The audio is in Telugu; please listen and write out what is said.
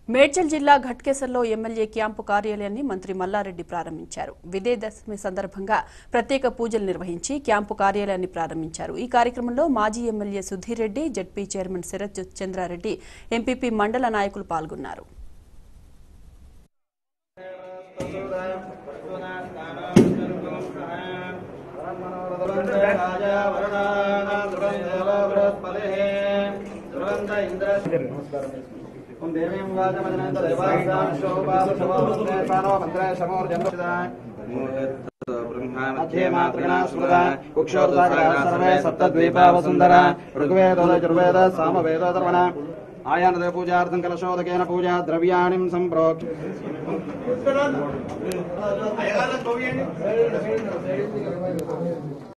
మేడ్చల్ జిల్లా ఘట్కేసర్లో ఎమ్మెల్యే క్యాంపు కార్యాలయాన్ని మంత్రి మల్లారెడ్డి ప్రారంభించారు విజయదశమి సందర్భంగా ప్రత్యేక పూజలు నిర్వహించి క్యాంపు కార్యాలయాన్ని ప్రారంభించారు ఈ కార్యక్రమంలో మాజీ MLA Sudheer Reddy ZP chairman Sharath Chandrareddy MPP మండల నాయకులు పాల్గొన్నారు मध्ये मातृगणा स्मृता कुक्षोदसागरा सर्वे सप्तद्वीपावसुन्दर ऋग्वेदोदजुर्वेद सामवेदोदर्वण आयानद पूजार्थं कलशोदकेन पूजा द्रव्याणि सम्प्रोक्ष